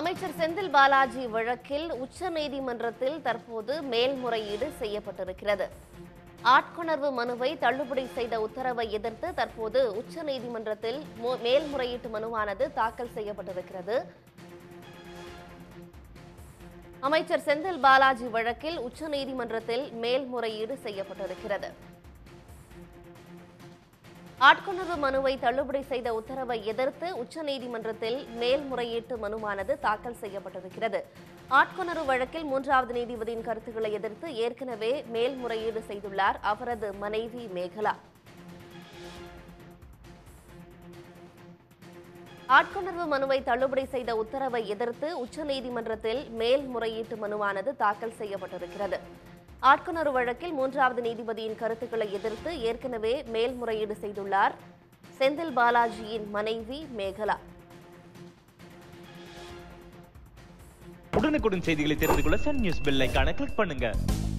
அமைச்சர் செந்தில் பாலாஜி வழக்கில் உச்சநீதிமன்றத்தில் தற்போது மேல்முறையீடு செய்யப்பட்டிருக்கிறது ஆட்கொணர்வு மனுவை தள்ளுபடி செய்த உத்தரவை எதிர்த்து தற்போது உச்சநீதிமன்றத்தில் மு- மேல்முறையீட்டு மனுவானது தாக்கல் செய்யப்பட்டிருக்கிறது அமைச்சர் செந்தில் பாலாஜி வழக்கில் உச்சநீதிமன்றத்தில் மேல்முறையீடு செய்யப்பட்டிருக்கிறது ஆட்கொணர்வு மனுவை தள்ளுபடி செய்த உத்தரவை எதிர்த்து உச்சநீதிமன்றத்தில் மேல்முறையீட்டு மனுவானது தாக்கல் செய்யப்பட்டிருக்கிறது ஆட்கொணர்வு வழக்கில் மூன்றாவது நீதிபதியின் கருத்துக்களை எதிர்த்து ஏற்கனவே மேல்முறையீடு செய்துள்ளார் அவரது மனைவி மேகலா ஆட்கொணர்வு மனுவை தள்ளுபடி செய்த உத்தரவை எதிர்த்து உச்சநீதிமன்றத்தில் மேல்முறையீட்டு மனுவானது தாக்கல் செய்யப்பட்டிருக்கிறது ஆட்கொணர்வு வழக்கில் மூன்றாவது நீதிபதியின் கருத்துக்களை எதிர்த்து ஏற்கனவே மேல்முறையீடு செய்துள்ளார் செந்தில் பாலாஜியின் மனைவி மேகலா உடனுக்குடன் செய்திகளை தெரிந்து கொள்ள சன் நியூஸ் பெல் ஐகானை கிளிக் பண்ணுங்க